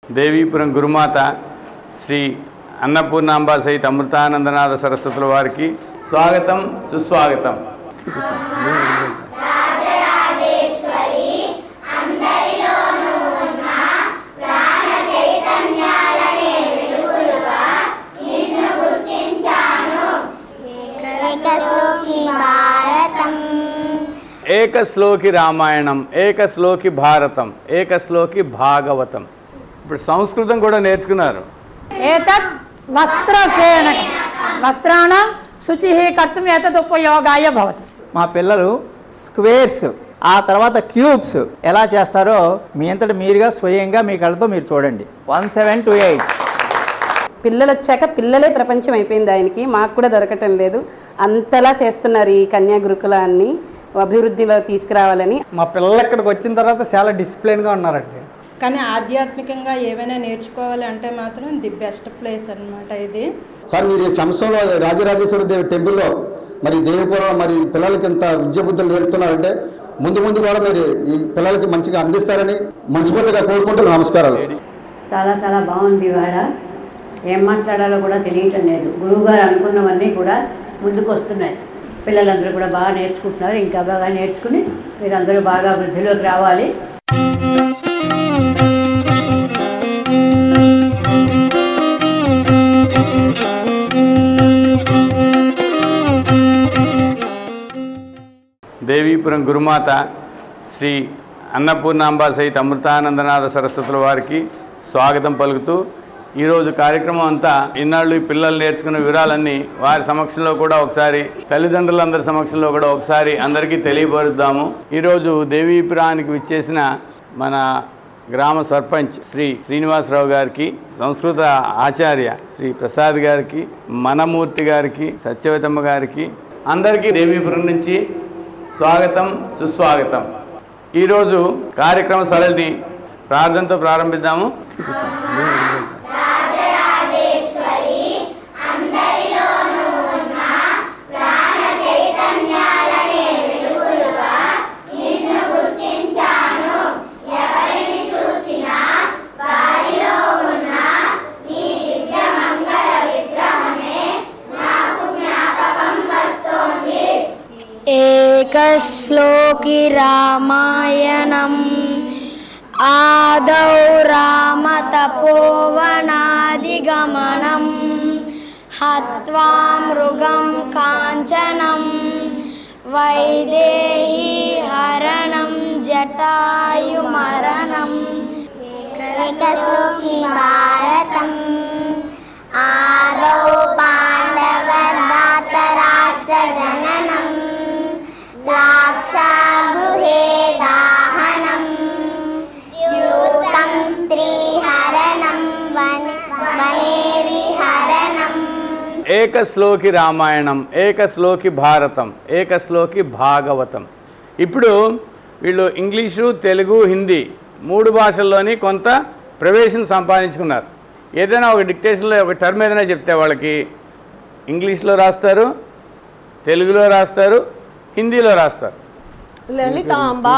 దేవీపురం గురుమాత శ్రీ అన్నపూర్ణాంబ సహిత అమృతానందనాథ సరస్వతుల వారికి స్వాగతం సుస్వాగతం ఏకశ్లోకి భారతం ఏకశ్లోకి రామాయణం ఏకశ్లోకి భారతం ఏకశ్లోకి భాగవతం ఇప్పుడు సంస్కృతం కూడా నేర్చుకున్నారు ఏతత్ వస్త్రఫేనకం వస్త్రాణం శుచి కర్తం ఏతద్ ఉపయోగాయ భవతి మా పిల్లలు స్క్వేర్స్ ఆ తర్వాత క్యూబ్స్ ఎలా చేస్తారో మీ అంతటి మీరుగా స్వయంగా మీ కళ్ళతో మీరు చూడండి వన్ సెవెన్ టూ ఎయిట్ పిల్లలు వచ్చాక పిల్లలే ప్రపంచం అయిపోయింది ఆయనకి మాకు కూడా దొరకటం లేదు అంతలా చేస్తున్నారు ఈ కన్యా గురుకులాన్ని అభివృద్ధిలో తీసుకురావాలని మా పిల్లలు ఇక్కడికి వచ్చిన తర్వాత చాలా డిసిప్లిన్గా ఉన్నారండి కానీ ఆధ్యాత్మికంగా ఏమైనా నేర్చుకోవాలి అంటే మాత్రం ది బెస్ట్ ప్లేస్ అన్నమాట ఇది సార్ మీరు ఈ సంవత్సరంలో రాజరాజేశ్వర దేవి టెంపుల్లో మరి దేవిపురం మరి పిల్లలకి ఇంత విద్య బుద్ధులు నేర్పుతున్నారంటే ముందు ముందు కూడా మీరు ఈ పిల్లలకి మంచిగా అందిస్తారని మనస్ఫూర్తిగా కోరుకుంటూ నమస్కారాలు చాలా చాలా బాగుంది ఇవాళ ఏం మాట్లాడాలో కూడా తెలియటం లేదు గురువుగారు అనుకున్నవన్నీ కూడా ముందుకు వస్తున్నాయి పిల్లలందరూ కూడా బాగా నేర్చుకుంటున్నారు ఇంకా బాగా నేర్చుకుని మీరందరూ బాగా వృద్ధిలోకి రావాలి దేవీపురం గురుమాత శ్రీ అన్నపూర్ణాంబ సహిత అమృతానందనాథ సరస్వతుల వారికి స్వాగతం పలుకుతూ ఈరోజు కార్యక్రమం అంతా ఇన్నాళ్ళు ఈ పిల్లలు నేర్చుకున్న వివరాలన్నీ వారి సమక్షంలో కూడా ఒకసారి తల్లిదండ్రులందరి సమక్షంలో కూడా ఒకసారి అందరికీ తెలియపరుద్దాము ఈరోజు దేవీపురానికి విచ్చేసిన మన గ్రామ సర్పంచ్ శ్రీ శ్రీనివాసరావు గారికి సంస్కృత ఆచార్య శ్రీ ప్రసాద్ గారికి మనమూర్తి గారికి సత్యవతమ్మ గారికి అందరికీ దేవీపురం నుంచి స్వాగతం సుస్వాగతం ఈరోజు కార్యక్రమ సరళిని ప్రార్థనతో ప్రారంభిద్దాము ఏకశ్లోకి రామాయణం ఆదౌ రామతపోవనాదిగమనం హత్వా మృగం కాంచనం వైదేహీ హరణం జటాయుమరణం ఏకశ్లోకి భారతం ఆదౌ పాండవదాతరాష్ట్ర జననం లాక్షాగృహే దాహనం యూతం స్త్రీహరణం వనే వనే విహరణం ఏకశ్లోకి రామాయణం ఏకశ్లోకి భారతం ఏకశ్లోకి భాగవతం ఇప్పుడు వీళ్ళు ఇంగ్లీషు తెలుగు హిందీ మూడు భాషల్లోని కొంత ప్రవేశం సంపాదించుకున్నారు ఏదైనా ఒక డిక్టేషన్లో ఒక టర్మ్ ఏదైనా చెప్తే వాళ్ళకి ఇంగ్లీష్లో రాస్తారు తెలుగులో రాస్తారు హిందీలో రాస్తారు Lalithamba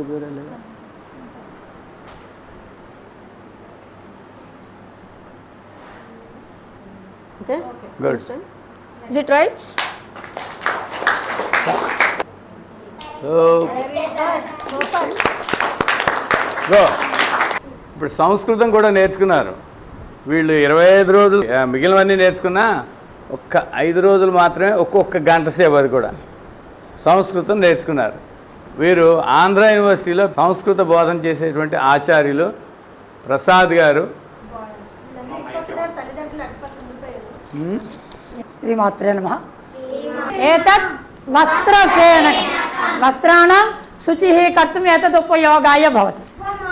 good is it right so go ఇప్పుడు సంస్కృతం కూడా నేర్చుకున్నారు వీళ్ళు ఇరవై ఐదు రోజులు ఆ, మిగిలినవన్నీ నేర్చుకున్నా ఒక్క ఐదు రోజులు మాత్రమే ఒక్కొక్క గంట సేపు అది కూడా సంస్కృతం నేర్చుకున్నారు వీరు ఆంధ్ర యూనివర్సిటీలో సంస్కృత బోధన చేసేటువంటి ఆచార్యులు ప్రసాద్ గారు శ్రీమాత్రే నమ ఏతత్ వస్త్రఫేనకం వస్త్రాణం శుచి కర్తం ఏతద్ ఉపయోగాయ భవతి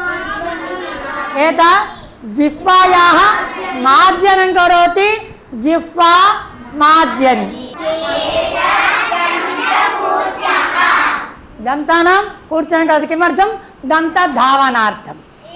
ఏత జిహ్వాయా మార్జనం కరోతి జిహ్వా మార్జని దంతానాం కూర్చొని కాదు కిమర్థం దంత ధావనార్థం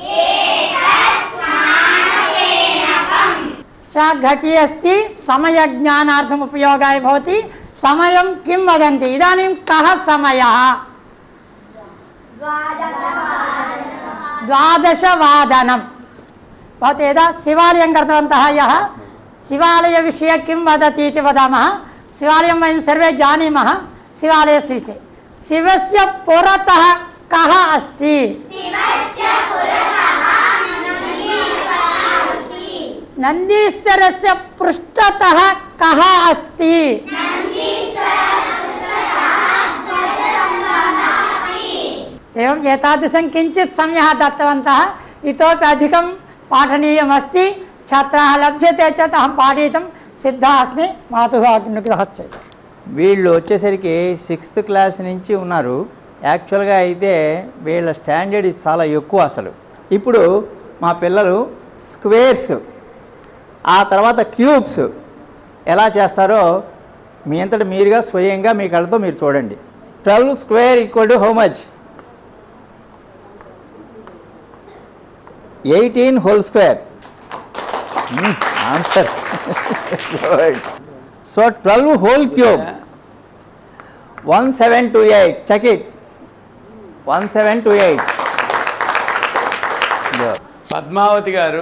सा घटी अस्ति समयज्ञानार्थम् उपयोगाय भवति समयं किं वदन्ति इदानीं कः समयः द्वादशवादनं भवती यदा शिवालयं गतवन्तः यः शिवालयविषये किं वदति इति वदामः शिवालयं वयं सर्वे जानीमः शिवालयस्य विषये शिवस्य पुरतः कः अस्ति नन्दीश्वरस्य पृष्ठतः कः अस्ति एवम् एतादृशं किञ्चित् समयः दत्तवन्तः इतोपि अधिकं पाठनीयमस्ति छात्राः लभ्यते चेत् अहं पाठयितुं सिद्धः अस्मि मातुः अनुग्रहः चेत् వీళ్ళు వచ్చేసరికి సిక్స్త్ క్లాస్ నుంచి ఉన్నారు యాక్చువల్గా అయితే వీళ్ళ స్టాండర్డ్ చాలా ఎక్కువ అసలు ఇప్పుడు మా పిల్లలు స్క్వేర్స్ ఆ తర్వాత క్యూబ్స్ ఎలా చేస్తారో మీ అంతటి మీరుగా స్వయంగా మీ కళ్ళతో మీరు చూడండి twelve square equal to how much eighteen whole square answer good so twelve whole cube one seven two eight check it one seven two eight Padmavathi garu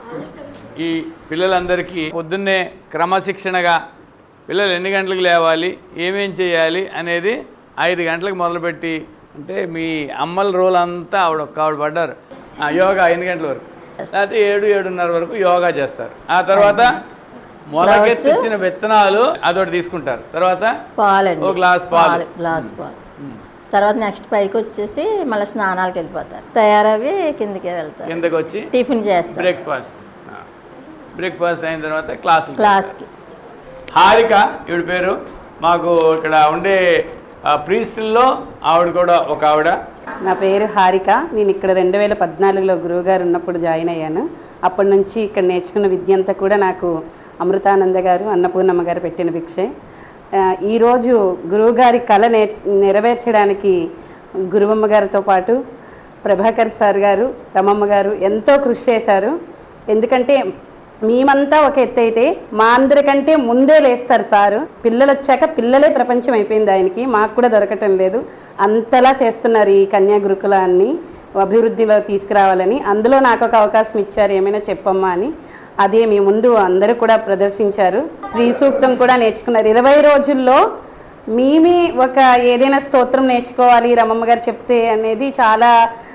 ఈ పిల్లలందరికీ పొద్దున్నే క్రమశిక్షణగా పిల్లలు ఎన్ని గంటలకు లేవాలి ఏమేం చేయాలి అనేది ఐదు గంటలకు మొదలుపెట్టి అంటే మీ అమ్మల రోల్ అంతా ఆవిడ ఒక్క ఆవిడ పడ్డారు ఆ, యోగా ఎన్ని గంటల వరకు లేకపోతే ఏడు ఏడున్నర వరకు యోగా చేస్తారు ఆ తర్వాత మొలకెత్తిచ్చిన విత్తనాలు అదొకటి తీసుకుంటారు తర్వాత పాలండి ఓ గ్లాస్ పాలు గ్లాస్ పాలు తర్వాత నెక్స్ట్ పైకి వచ్చేసి మళ్ళీ స్నానాలకు వెళ్ళిపోతారు తయారవి కిందకి వెళ్తారు కిందకి వచ్చి టిఫిన్ చేస్తారు బ్రేక్ఫాస్ట్ బ్రేక్ఫాస్ట్ అయిన తర్వాత క్లాస్ క్లాస్కి హారిక ఈవిడ పేరు మాకు ఇక్కడ ఉండే ప్రీస్టుల్లో ఆవిడ కూడా ఒక ఆవిడ నా పేరు హారిక నేను ఇక్కడ రెండు వేల పద్నాలుగులో గురువుగారు ఉన్నప్పుడు జాయిన్ అయ్యాను అప్పటి నుంచి ఇక్కడ నేర్చుకున్న విద్య అంతా కూడా నాకు అమృతానంద గారు అన్నపూర్ణమ్మ గారు పెట్టిన భిక్షే ఆ, ఈరోజు గురువుగారి కళ నే నెరవేర్చడానికి గురువమ్మ గారితో పాటు ప్రభాకర్ సార్ గారు రమమ్మ గారు ఎంతో కృషి చేశారు ఎందుకంటే మేమంతా ఒక ఎత్తు అయితే మా అందరికంటే ముందే లేస్తారు సారు పిల్లలు వచ్చాక పిల్లలే ప్రపంచం అయిపోయింది ఆయనకి మాకు కూడా దొరకటం లేదు అంతలా చేస్తున్నారు ఈ కన్యా గురుకులాన్ని అభివృద్ధిలో తీసుకురావాలని అందులో నాకు ఒక అవకాశం ఇచ్చారు ఏమైనా చెప్పమ్మా అని అదే మీ ముందు అందరూ కూడా ప్రదర్శించారు శ్రీ సూక్తం కూడా నేర్చుకున్నారు ఇరవై రోజుల్లో మేమే ఒక ఏదైనా స్తోత్రం నేర్చుకోవాలి రమమ్మ గారు చెప్తే అనేది చాలా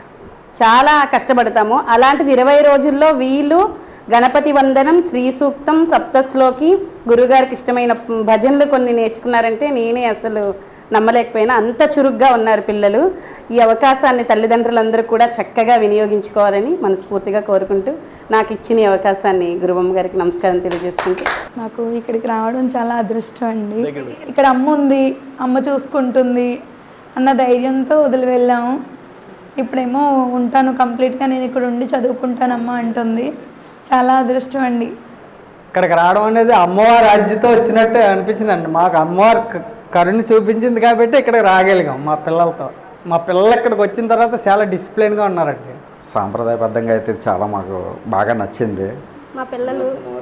చాలా కష్టపడతాము అలాంటిది ఇరవై రోజుల్లో వీళ్ళు గణపతి వందనం శ్రీ సూక్తం సప్తశ్లోకి గురుగారికి ఇష్టమైన భజనలు కొన్ని నేర్చుకున్నారంటే నేనే అసలు నమ్మలేకపోయినా అంత చురుగ్గా ఉన్నారు పిల్లలు ఈ అవకాశాన్ని తల్లిదండ్రులందరూ కూడా చక్కగా వినియోగించుకోవాలని మనస్ఫూర్తిగా కోరుకుంటూ నాకు ఇచ్చిన ఈ అవకాశాన్ని గురువమ్మ గారికి నమస్కారం తెలియజేసుకుంటూ నాకు ఇక్కడికి రావడం చాలా అదృష్టం అండి ఇక్కడ అమ్మ ఉంది అమ్మ చూసుకుంటుంది అన్న ధైర్యంతో వదిలి వెళ్ళాము ఇప్పుడేమో ఉంటాను కంప్లీట్గా నేను ఇక్కడ ఉండి చదువుకుంటానమ్మా అంటుంది చాలా అదృష్టం అండి ఇక్కడికి రావడం అనేది అమ్మవారి ఆజ్ఞతో వచ్చినట్టు అనిపించిందండి మాకు అమ్మవారి క- కరుణ చూపించింది కాబట్టి ఇక్కడికి రాగలిగాం మా పిల్లలతో మా పిల్లలు ఇక్కడికి వచ్చిన తర్వాత చాలా డిసిప్లిన్గా ఉన్నారండి సాంప్రదాయబద్ధంగా అయితే ఇది చాలా మాకు బాగా నచ్చింది మా పిల్లలు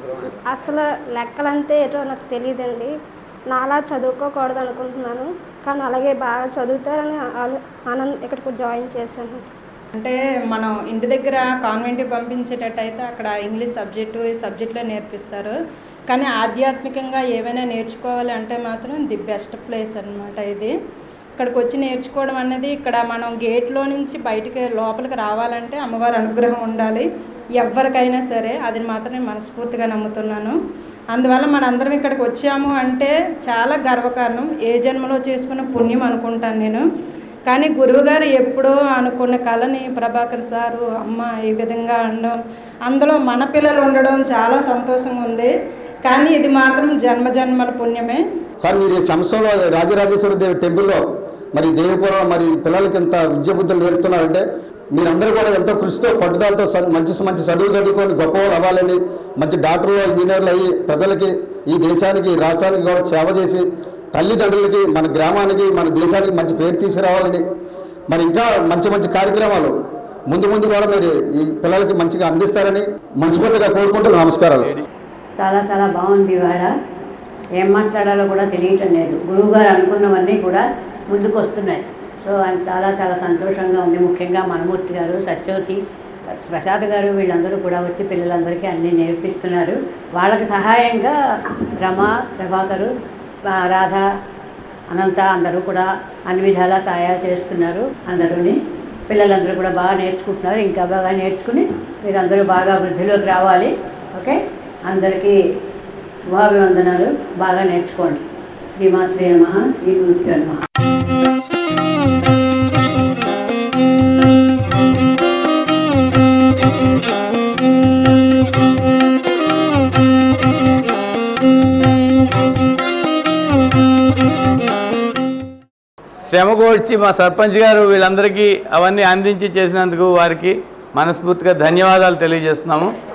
అసలు లెక్కలంటే ఏటో నాకు తెలియదండి నాలా చదువుకోకూడదు అనుకుంటున్నాను కానీ అలాగే బాగా చదువుతారని ఆలో- ఆనంద్ ఇక్కడికి జాయిన్ చేశాను అంటే మనం ఇంటి దగ్గర కాన్వెంట్కి పంపించేటట్టయితే అక్కడ ఇంగ్లీష్ సబ్జెక్టు ఈ సబ్జెక్టులో నేర్పిస్తారు కానీ ఆధ్యాత్మికంగా ఏమైనా నేర్చుకోవాలి అంటే మాత్రం ది బెస్ట్ ప్లేస్ అన్నమాట ఇది ఇక్కడికి వచ్చి నేర్చుకోవడం అనేది ఇక్కడ మనం గేట్లో నుంచి బయటికి లోపలికి రావాలంటే అమ్మవారి అనుగ్రహం ఉండాలి ఎవరికైనా సరే అది మాత్రం నేను మనస్ఫూర్తిగా నమ్ముతున్నాను అందువల్ల మనందరం ఇక్కడికి వచ్చాము అంటే చాలా గర్వకారణం ఏ జన్మలో చేసుకున్న పుణ్యం అనుకుంటాను నేను కానీ గురువుగారు ఎప్పుడో అనుకున్న కళని ప్రభాకర్ సారు అమ్మ ఈ విధంగా అనడం అందులో మన పిల్లలు ఉండడం చాలా సంతోషంగా ఉంది కానీ ఇది మాత్రం జన్మ జన్మల పుణ్యమే సార్ మీరు ఈ సంవత్సరంలో రాజరాజేశ్వర దేవి టెంపుల్లో మరి దేవపురం మరి పిల్లలకి ఎంత విద్య బుద్ధులు నేర్పుతున్నారంటే మీరందరూ కూడా ఎంతో కృషితో పట్టుదలతో స- మంచి మంచి చదువు చదువుకొని గొప్పవాళ్ళు అవ్వాలని మంచి డాక్టర్లు ఇంజనీర్లు అయ్యి ప్రజలకి ఈ దేశానికి ఈ రాష్ట్రానికి కూడా సేవ చేసి తల్లిదండ్రులకి మన గ్రామానికి మన దేశానికి మంచి పేరు తీసుకురావాలని మరి ఇంకా మంచి మంచి కార్యక్రమాలు ముందు ముందు కూడా మీరు ఈ పిల్లలకి మంచిగా అందిస్తారని మనస్ఫూర్తిగా కోరుకుంటూ నమస్కారాలు చాలా చాలా బాగుంది ఇవాళ ఏం మాట్లాడాలో కూడా తెలియటం లేదు గురువుగారు అనుకున్నవన్నీ కూడా ముందుకు వస్తున్నాయి సో ఆయన చాలా చాలా సంతోషంగా ఉంది ముఖ్యంగా మనమూర్తి గారు సత్యవతి ప్రసాద్ గారు వీళ్ళందరూ కూడా వచ్చి పిల్లలందరికీ అన్నీ నేర్పిస్తున్నారు వాళ్ళకి సహాయంగా రమ ప్రభాకరు ఆ, రాధ అనంత అందరూ కూడా అన్ని విధాలా సహాయాలు చేస్తున్నారు అందరూని పిల్లలందరూ కూడా బాగా నేర్చుకుంటున్నారు ఇంకా బాగా నేర్చుకుని మీరందరూ బాగా వృద్ధిలోకి రావాలి ఓకే అందరికీ శుభాభివందనాలు బాగా నేర్చుకోండి శ్రీమాత్రే నమ శ్రీ గురుభ్యో నమ శ్రమ కోర్చి మా సర్పంచ్ గారు వీళ్ళందరికీ అవన్నీ అందించి చేసినందుకు వారికి మనస్ఫూర్తిగా ధన్యవాదాలు తెలియజేస్తున్నాము